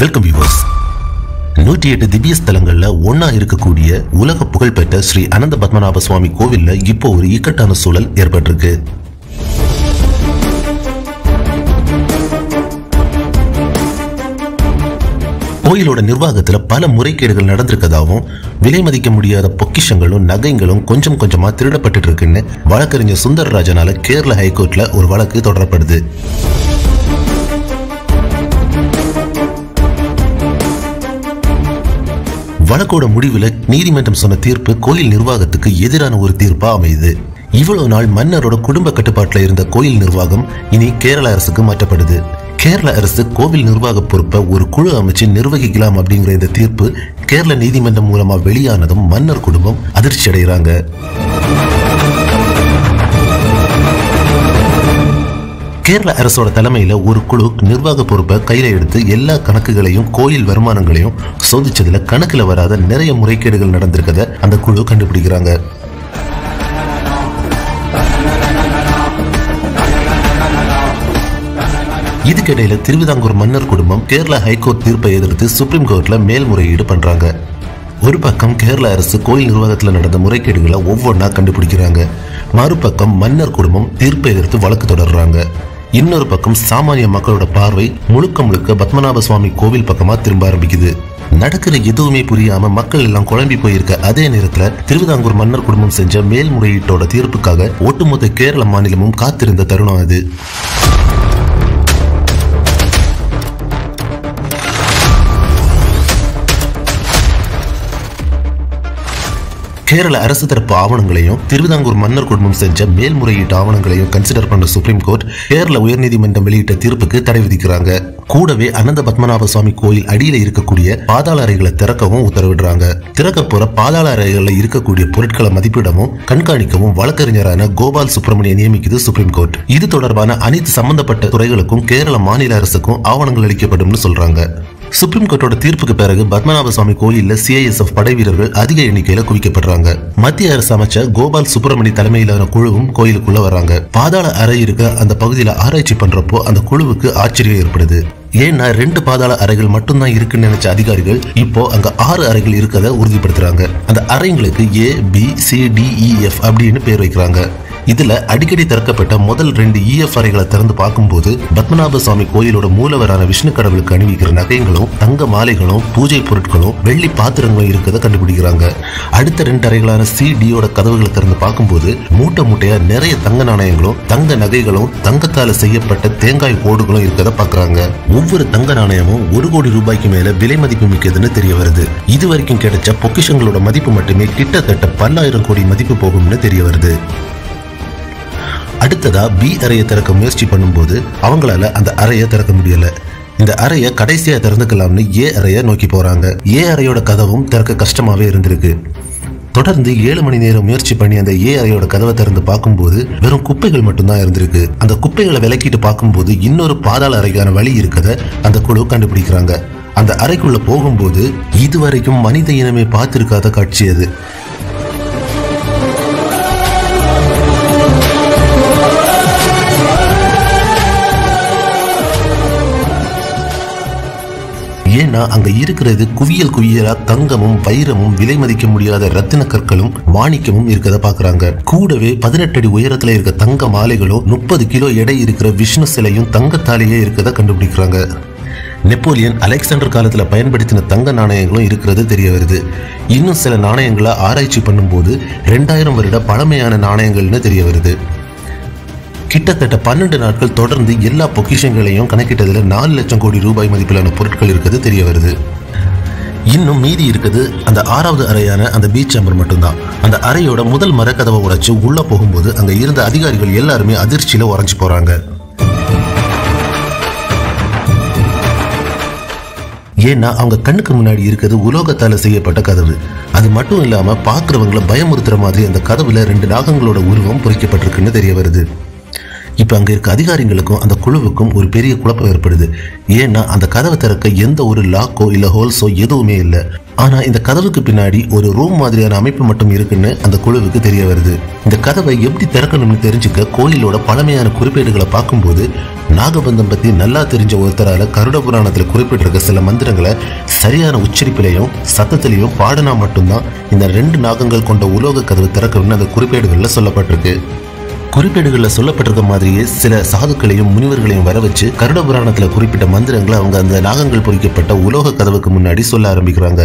welcome viewers நூற்றி எட்டு திவ்ய ஸ்தலங்கள்ல ஒன்னா இருக்கக்கூடிய உலக புகழ்பெற்ற ஸ்ரீ அனந்த பத்மநாப சுவாமி கோவில்ல இப்போ ஒரு இக்கட்டான சூழல் ஏற்பட்டிருக்கு கோயிலோட நிர்வாகத்துல பல முறைகேடுகள் நடந்திருக்கதாகவும் விலை மதிக்க முடியாத பொக்கிஷங்களும் நகைங்களும் கொஞ்சம் கொஞ்சமா திருடப்பட்டு இருக்குன்னு வழக்கறிஞர் சுந்தரராஜனால கேரள ஹைகோர்ட்ல ஒரு வழக்கு தொடரப்படுது வழக்கோட முடிவுல நீதிமன்றம் சொன்ன தீர்ப்பு கோயில் நிர்வாகத்துக்கு எதிரான ஒரு தீர்ப்பா அமையுது இவ்வளவு நாள் மன்னரோட குடும்ப கட்டுப்பாட்டுல இருந்த கோயில் நிர்வாகம் இனி கேரள அரசுக்கு மாற்றப்படுது கேரள அரசு கோவில் நிர்வாக பொறுப்பை ஒரு குழு அமைச்சு நிர்வகிக்கலாம் அப்படிங்கிற இந்த தீர்ப்பு கேரள நீதிமன்றம் மூலமா வெளியானதும் மன்னர் குடும்பம் அதிர்ச்சி அடைகிறாங்க கேரள அரசோட தலைமையில ஒரு குழு நிர்வாக பொறுப்பை கையில எடுத்து எல்லா கணக்குகளையும் கோயில் வருமானங்களையும் சோதிச்சதுல கணக்குல வராத நிறைய முறைகேடுகள் நடந்திருக்கத அந்த குழு கண்டுபிடிக்கிறாங்க இதுக்கிடையில திருவிதாங்கூர் மன்னர் குடும்பம் கேரளா ஹைகோர்ட் தீர்ப்பை எதிர்த்து சுப்ரீம் கோர்ட்ல மேல்முறையீடு பண்றாங்க ஒரு பக்கம் கேரள அரசு கோயில் நிர்வாகத்தில் நடந்த முறைகேடுகளை ஒவ்வொன்றா கண்டுபிடிக்கிறாங்க மறுபக்கம் மன்னர் குடும்பம் தீர்ப்பை எதிர்த்து வழக்கு தொடர்றாங்க இன்னொரு பக்கம் சாமானிய மக்களோட பார்வை முழுக்க முழுக்க பத்மநாப சுவாமி கோவில் பக்கமா திரும்ப ஆரம்பிக்குது நடக்கிற எதுவுமே புரியாம மக்கள் எல்லாம் குழம்பி போயிருக்க அதே நேரத்துல திருவிதாங்கூர் மன்னர் குடும்பம் செஞ்ச மேல்முறையீட்டோட தீர்ப்புக்காக ஒட்டுமொத்த கேரள மாநிலமும் காத்திருந்த தருணம் அது கேரள அரசு தரப்பு ஆவணங்களையும் திருவிதாங்கூர் மன்னர் குடும்பம் செஞ்ச மேல்முறையீட்டு ஆவணங்களையும் கன்சிடர் பண்ண சுப்ரீம் கோர்ட் கேரள உயர்நீதிமன்றம் வெளியிட்ட தீர்ப்புக்கு தடை விதிக்கிறாங்க கூடவே அனந்த பத்மநாப சுவாமி கோயில் அடியில இருக்கக்கூடிய பாதாள அறைகளை திறக்கவும் உத்தரவிடுறாங்க திறக்க போற பாதாள அறைகளில் இருக்கக்கூடிய பொருட்களை மதிப்பிடவும் கண்காணிக்கவும் வழக்கறிஞரான கோபால் சுப்பிரமணிய நியமிக்குது சுப்ரீம் கோர்ட் இது தொடர்பான அனைத்து சம்பந்தப்பட்ட துறைகளுக்கும் கேரள மாநில அரசுக்கும் ஆவணங்கள் அளிக்கப்படும்னு சொல்றாங்க சுப்ரீம் கோர்ட்டோட தீர்ப்புக்கு பிறகு பத்மநாப சுவாமி கோயில்ல சிஐஎஸ்எஃப் படை வீரர்கள் அதிக எண்ணிக்கையில குவிக்கப்படுறாங்க மத்திய அரசு அமைச்சர் கோபால் சுப்பிரமணி தலைமையிலான குழுவும் கோயிலுக்குள்ள வராங்க பாதாள அறை இருக்க அந்த பகுதியில ஆராய்ச்சி பண்றப்போ அந்த குழுவுக்கு ஆச்சரியம் ஏற்படுது ஏன்னா ரெண்டு பாதாள அறைகள் மட்டும்தான் இருக்குன்னு நினைச்ச அதிகாரிகள் இப்போ அங்க ஆறு அறைகள் இருக்கத உறுதிப்படுத்துறாங்க அந்த அறைங்களுக்கு A B C D E F அப்படின்னு பேர் வைக்கிறாங்க இதுல அடிக்கடி திறக்கப்பட்ட முதல் ரெண்டு இஎஃப் அறைகளை திறந்து பார்க்கும்போது பத்மநாப சுவாமி கோயிலோட மூலவரான விஷ்ணு கடவுளுக்கு அணிவிக்கிற நகைகளும் தங்க மாலைகளும் பூஜை பொருட்களும் வெள்ளி பாத்திரங்களும் இருக்கதை கண்டுபிடிக்கிறாங்க அடுத்த ரெண்டு அறைகளான சி டியோட கதவுகளை திறந்து பார்க்கும்போது மூட்டை மூட்டையா நிறைய தங்க நாணயங்களும் தங்க நகைகளும் தங்கத்தால செய்யப்பட்ட தேங்காய் ஓடுகளும் இருக்கதை பார்க்கறாங்க ஒவ்வொரு தங்க நாணயமும் ஒரு கோடி ரூபாய்க்கு மேல விலை மதிப்பு மிக்கதுன்னு தெரிய வருது இது வரைக்கும் கிடைச்ச பொக்கிஷங்களோட மதிப்பு மட்டுமே கிட்டத்தட்ட பல்லாயிரம் கோடி மதிப்பு போகும்னு தெரிய வருது அடுத்ததா பி அறையை திறக்க முயற்சி பண்ணும்போது அவங்களால அந்த அறையை திறக்க முடியல இந்த அறையை கடைசியா திறந்துக்கலாம்னு ஏ அறையை நோக்கி போறாங்க ஏ அறையோட கதவும் திறக்க கஷ்டமாவே இருந்திருக்கு தொடர்ந்து ஏழு மணி நேரம் முயற்சி பண்ணி அந்த ஏ அறையோட கதவை திறந்து பார்க்கும்போது வெறும் குப்பைகள் மட்டும்தான் இருந்திருக்கு அந்த குப்பைகளை விலக்கிட்டு பார்க்கும்போது இன்னொரு பாதாள அறைக்கான வழி இருக்கத அந்த குழு கண்டுபிடிக்கிறாங்க அந்த அறைக்குள்ள போகும்போது இதுவரைக்கும் மனித இனமே பார்த்திருக்காத காட்சி அது ஏன்னா அங்க இருக்கிறது குவியல் குவியலா தங்கமும் வைரமும் விலை மதிக்க முடியாத ரத்தின கற்களும் மாணிக்கமும் இருக்கத பாக்குறாங்க கூடவே பதினெட்டு அடி உயரத்துல இருக்க தங்க மாலைகளும் முப்பது கிலோ எடை இருக்கிற விஷ்ணு சிலையும் தங்கத்தாலேயே இருக்கத கண்டுபிடிக்கிறாங்க நெப்போலியன் அலெக்சாண்டர் காலத்துல பயன்படுத்தின தங்க நாணயங்களும் இருக்கிறது தெரிய வருது இன்னும் சில நாணயங்களை ஆராய்ச்சி பண்ணும்போது ரெண்டாயிரம் வருட பழமையான நாணயங்கள்னு தெரிய வருது கிட்டத்தட்ட பன்னெண்டு நாட்கள் தொடர்ந்து எல்லா பொக்கிஷங்களையும் கணக்கிட்டதுல நாலு லட்சம் கோடி ரூபாய் மதிப்பிலான பொருட்கள் இருக்கிறது தெரிய வருது இன்னும் மீதி இருக்குது அந்த ஆறாவது அறையான அந்த பீச் சேம்பர் மட்டும்தான் அந்த அறையோட முதல் மரக்கதவை உடைச்சு உள்ள போகும்போது அங்க இருந்த அதிகாரிகள் எல்லாருமே அதிர்ச்சியில உறைஞ்சு போறாங்க ஏன்னா அவங்க கண்ணுக்கு முன்னாடி இருக்கிறது உலோகத்தால செய்யப்பட்ட கதவு அது மட்டும் இல்லாம பாக்குறவங்களை பயமுறுத்துற மாதிரி அந்த கதவுல ரெண்டு நாகங்களோட உருவம் பொறிக்கப்பட்டிருக்குன்னு தெரிய வருது இப்போ அங்க இருக்க அதிகாரிகளுக்கும் அந்த குழுவுக்கும் ஒரு பெரிய குழப்பம் ஏற்படுது ஏன்னா அந்த கதவை திறக்க எந்த ஒரு லாக்கோ இல்ல ஹோல்ஸோ எதுவுமே இல்லை ஆனா இந்த கதவுக்கு பின்னாடி ஒரு ரூம் மாதிரியான அமைப்பு மட்டும் இருக்குன்னு அந்த குழுவுக்கு தெரிய வருது இந்த கதவை எப்படி திறக்கணும்னு தெரிஞ்சுக்க கோயிலோட பழமையான குறிப்பேடுகளை பார்க்கும்போது நாகபந்தம் பத்தி நல்லா தெரிஞ்ச ஒருத்தரால கருட புராணத்துல குறிப்பிட்டிருக்க சில மந்திரங்களை சரியான உச்சரிப்பிலையும் சத்தத்திலையும் பாடினா மட்டும்தான் இந்த ரெண்டு நாகங்கள் கொண்ட உலோக கதவு திறக்கணும்னு அந்த குறிப்பேடுகளில் சொல்லப்பட்டிருக்கு குறிப்பேடுகளில் சொல்லப்பட்டிருக்க மாதிரியே சில சாதுக்களையும் முனிவர்களையும் வர வச்சு கருட புராணத்தில் குறிப்பிட்ட மந்திரங்களை அவங்க அந்த நாகங்கள் பொறிக்கப்பட்ட உலோக கதவுக்கு முன்னாடி சொல்ல ஆரம்பிக்கிறாங்க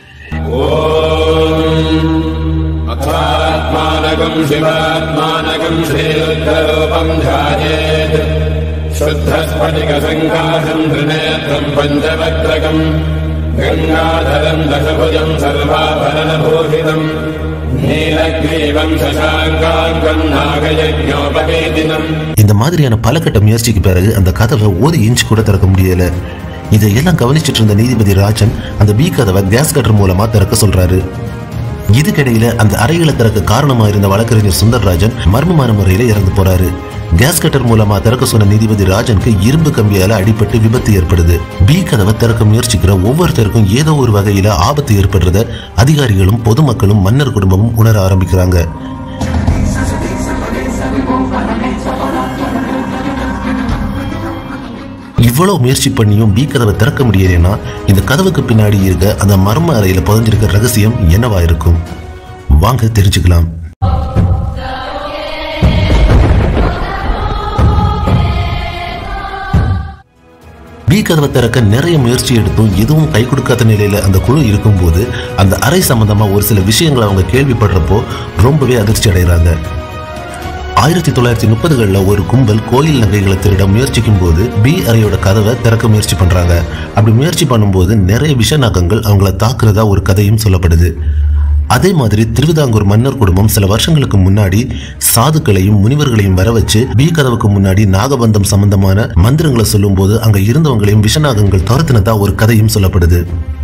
अथात्मानकम् शिवात्मानकम् श्रीरुद्ररूपम् ध्यायेत् शुद्धस्फटिकसङ्काशम् त्रिनेत्रम् पञ्चवक्त्रकम् गङ्गाधरम् दशभुजम् सर्वाभरणभूषितम् नीलग्रीवम् शशाङ्काङ्कम् नागयज्ञोपवेदिनम् இந்த மாதிரியான பல கட்ட முயற்சிக்கு பிறகு அந்த கதவை ஒரு இன்ச் கூட திறக்க முடியல இதையெல்லாம் கவனிச்சிட்டு இருந்த நீதிபதி ராஜன் அந்த பி கதவை கேஸ் கட்டர் மூலமா திறக்க சொல்றாரு இதுக்கிடையில அந்த அறைகளை திறக்க காரணமா இருந்த வழக்கறிஞர் சுந்தர்ராஜன் மர்மமான முறையில இறந்து போறாரு கேஸ் கட்டர் மூலமா திறக்க சொன்ன நீதிபதி ராஜனுக்கு இரும்பு கம்பியால அடிபட்டு விபத்து ஏற்படுது பி கதவை திறக்க முயற்சிக்கிற ஒவ்வொருத்தருக்கும் ஏதோ ஒரு வகையில ஆபத்து ஏற்படுறத அதிகாரிகளும் பொதுமக்களும் மன்னர் குடும்பமும் உணர ஆரம்பிக்கிறாங்க இவ்வளவு முயற்சி பண்ணியும் பி கதவை திறக்க முடியலைன்னா இந்த கதவுக்கு பின்னாடி இருக்க அந்த மர்ம அறையில புதைஞ்சிருக்க ரகசியம் என்னவா இருக்கும் வாங்க தெரிஞ்சுக்கலாம் பி கதவை திறக்க நிறைய முயற்சி எடுத்தும் எதுவும் கை கொடுக்காத நிலையில அந்த குழு இருக்கும்போது அந்த அறை சம்பந்தமா ஒரு சில விஷயங்களை அவங்க கேள்விப்படுறப்போ ரொம்பவே அதிர்ச்சி அடைகிறாங்க ஆயிரத்தி தொள்ளாயிரத்தி முப்பதுகளில் ஒரு கும்பல் கோயில் நகைகளை திருட முயற்சிக்கும் போது பி அறையோட கதவை திறக்க முயற்சி பண்றாங்க அப்படி முயற்சி பண்ணும்போது நிறைய விஷநாகங்கள் அவங்கள தாக்குறதா ஒரு கதையும் சொல்லப்படுது அதே மாதிரி திருவிதாங்கூர் மன்னர் குடும்பம் சில வருஷங்களுக்கு முன்னாடி சாதுக்களையும் முனிவர்களையும் வர வச்சு பி கதவுக்கு முன்னாடி நாகபந்தம் சம்பந்தமான மந்திரங்களை சொல்லும்போது அங்க இருந்தவங்களையும் விஷநாகங்கள் துரத்தினதா ஒரு கதையும் சொல்லப்படுது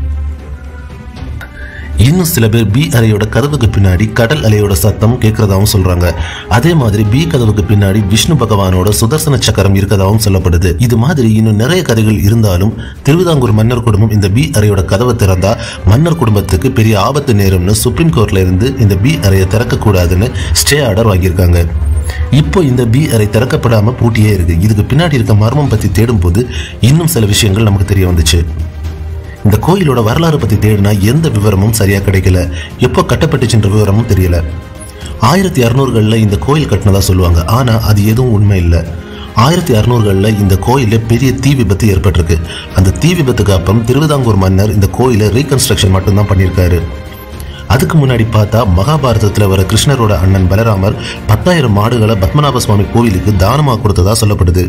இன்னும் சில பேர் பி அறையோட கதவுக்கு பின்னாடி கடல் அலையோட சத்தம் கேட்கறதாவும் சொல்றாங்க அதே மாதிரி பி கதவுக்கு பின்னாடி விஷ்ணு பகவானோட சுதர்சன சக்கரம் இருக்கதாவும் சொல்லப்படுது இது மாதிரி இன்னும் நிறைய கதைகள் இருந்தாலும் திருவிதாங்கூர் மன்னர் குடும்பம் இந்த பி அறையோட கதவை திறந்தா மன்னர் குடும்பத்துக்கு பெரிய ஆபத்து நேரும்னு சுப்ரீம் கோர்ட்ல இருந்து இந்த பி அறையை திறக்க கூடாதுன்னு ஸ்டே ஆர்டர் வாங்கியிருக்காங்க இப்போ இந்த பி அறை திறக்கப்படாம பூட்டியே இருக்கு இதுக்கு பின்னாடி இருக்க மர்மம் பத்தி தேடும்போது இன்னும் சில விஷயங்கள் நமக்கு தெரிய வந்துச்சு இந்த கோயிலோட வரலாறு பத்தி தேடினா எந்த விவரமும் சரியா கிடைக்கல எப்போ கட்டப்பட்டுச்சுன்ற விவரமும் தெரியல ஆயிரத்தி அறுநூறுகளில் இந்த கோயில் கட்டினதா சொல்லுவாங்க ஆனா அது எதுவும் உண்மை இல்லை ஆயிரத்தி அறுநூறுகளில் இந்த கோயிலில் பெரிய தீ விபத்து ஏற்பட்டிருக்கு அந்த தீ விபத்துக்கு அப்புறம் திருவிதாங்கூர் மன்னர் இந்த கோயிலை ரீகன்ஸ்ட்ரக்ஷன் மட்டும்தான் பண்ணியிருக்காரு அதுக்கு முன்னாடி பார்த்தா மகாபாரதத்தில் வர கிருஷ்ணரோட அண்ணன் பலராமர் பத்தாயிரம் மாடுகளை பத்மநாப சுவாமி கோவிலுக்கு தானமாக கொடுத்ததா சொல்லப்படுது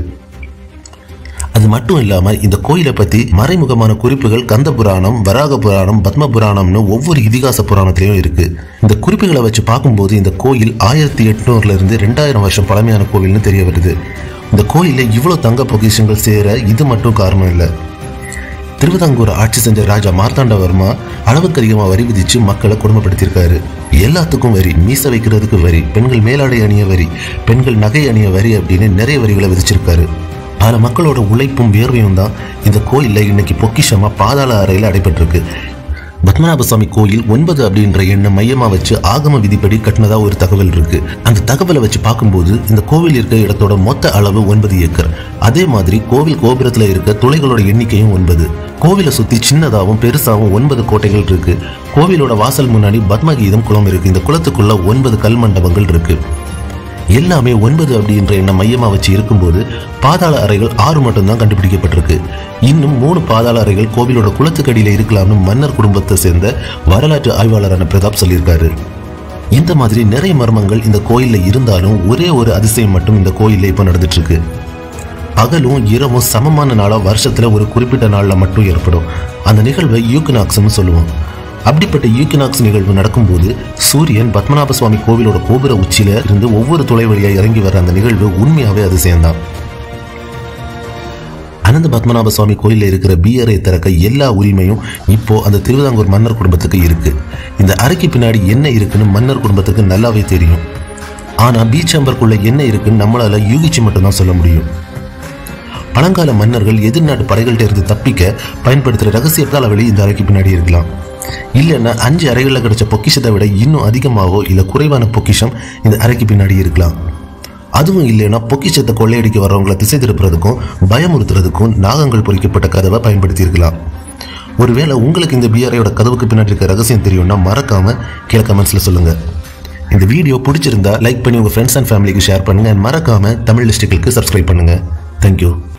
அது மட்டும் இல்லாம இந்த கோயிலை பத்தி மறைமுகமான குறிப்புகள் கந்த புராணம் வராக புராணம் பத்ம புராணம்னு ஒவ்வொரு இதிகாச புராணத்திலையும் இருக்கு இந்த குறிப்புகளை வச்சு பார்க்கும்போது இந்த கோயில் ஆயிரத்தி எட்நூறுல இருந்து ரெண்டாயிரம் வருஷம் பழமையான கோவில்னு தெரிய வருது இந்த கோயில்ல இவ்வளவு தங்க பொக்கிஷங்கள் சேர இது மட்டும் காரணம் இல்லை திருவிதாங்கூர் ஆட்சி செஞ்ச ராஜா மார்த்தாண்டவர்மா அளவுக்கு அதிகமாக வரி விதிச்சு மக்களை கொடுமைப்படுத்தியிருக்காரு எல்லாத்துக்கும் வரி மீச வைக்கிறதுக்கு வரி பெண்கள் மேலாடை அணிய வரி பெண்கள் நகை அணிய வரி அப்படின்னு நிறைய வரிகளை விதிச்சிருக்காரு பல மக்களோட உழைப்பும் வியர்வையும் தான் இந்த கோயிலில் இன்னைக்கு பொக்கிஷமா பாதாள அறையில் அடைபட்டிருக்கு பத்மநாப சுவாமி கோயில் ஒன்பது அப்படின்ற எண்ணை மையமா வச்சு ஆகம விதிப்படி கட்டினதா ஒரு தகவல் இருக்கு அந்த தகவலை வச்சு பார்க்கும்போது இந்த கோவில் இருக்க இடத்தோட மொத்த அளவு ஒன்பது ஏக்கர் அதே மாதிரி கோவில் கோபுரத்துல இருக்க துளைகளோட எண்ணிக்கையும் ஒன்பது கோவிலை சுத்தி சின்னதாகவும் பெருசாகவும் ஒன்பது கோட்டைகள் இருக்கு கோவிலோட வாசல் முன்னாடி பத்மகீதம் குளம் இருக்கு இந்த குளத்துக்குள்ள ஒன்பது கல் மண்டபங்கள் இருக்கு எல்லாமே ஒன்பது அப்படின்ற எண்ணம் மையமா வச்சு இருக்கும்போது பாதாள அறைகள் ஆறு மட்டும்தான் கண்டுபிடிக்கப்பட்டிருக்கு இன்னும் மூணு பாதாள அறைகள் கோவிலோட குளத்துக்கடியில இருக்கலாம்னு மன்னர் குடும்பத்தை சேர்ந்த வரலாற்று ஆய்வாளரான பிரதாப் சொல்லியிருக்காரு இந்த மாதிரி நிறைய மர்மங்கள் இந்த கோயில்ல இருந்தாலும் ஒரே ஒரு அதிசயம் மட்டும் இந்த கோயில்ல இப்ப நடந்துட்டு இருக்கு பகலும் இரவும் சமமான நாளா வருஷத்துல ஒரு குறிப்பிட்ட நாள்ல மட்டும் ஏற்படும் அந்த நிகழ்வை யூக்கினாக்ஸ்னு சொல்லுவோம் அப்படிப்பட்ட யூக்கினாக்ஸ் நிகழ்வு நடக்கும்போது சூரியன் பத்மநாப சுவாமி கோவிலோட கோபுர உச்சியில இருந்து ஒவ்வொரு துளை வழியா இறங்கி வர அந்த நிகழ்வு உண்மையாவே அதிசயம்தான் அனந்த பத்மநாப சுவாமி கோயிலில் இருக்கிற பியரை திறக்க எல்லா உரிமையும் இப்போ அந்த திருவிதாங்கூர் மன்னர் குடும்பத்துக்கு இருக்கு இந்த அறைக்கு பின்னாடி என்ன இருக்குன்னு மன்னர் குடும்பத்துக்கு நல்லாவே தெரியும் ஆனா பீச் சேம்பருக்குள்ள என்ன இருக்குன்னு நம்மளால யூகிச்சு மட்டும்தான் சொல்ல முடியும் பழங்கால மன்னர்கள் எதிர்நாட்டு படைகள்கிட்ட இருந்து தப்பிக்க பயன்படுத்துற ரகசிய காலவழி இந்த அறைக்கு பின்னாடி இருக்கலாம் இல்லைன்னா அஞ்சு அறைகளில் கிடைச்ச பொக்கிஷத்தை விட இன்னும் அதிகமாகவோ இல்லை குறைவான பொக்கிஷம் இந்த அறைக்கு பின்னாடி இருக்கலாம் அதுவும் இல்லைன்னா பொக்கிஷத்தை கொள்ளையடிக்க வர்றவங்களை திசை திருப்புறதுக்கும் பயமுறுத்துறதுக்கும் நாகங்கள் பொறிக்கப்பட்ட கதவை பயன்படுத்தி இருக்கலாம் ஒருவேளை உங்களுக்கு இந்த பிஆரையோட கதவுக்கு பின்னாடி இருக்க ரகசியம் தெரியும்னா மறக்காம கீழே கமெண்ட்ஸ்ல சொல்லுங்க இந்த வீடியோ பிடிச்சிருந்தா லைக் பண்ணி உங்க ஃப்ரெண்ட்ஸ் அண்ட் ஃபேமிலிக்கு ஷேர் பண்ணுங்க and மறக்காம தமிழ் டிஸ்ட்ரிக்ட்க்கு சப்ஸ்கிரைப் பண்ணுங்க தேங்க்யூ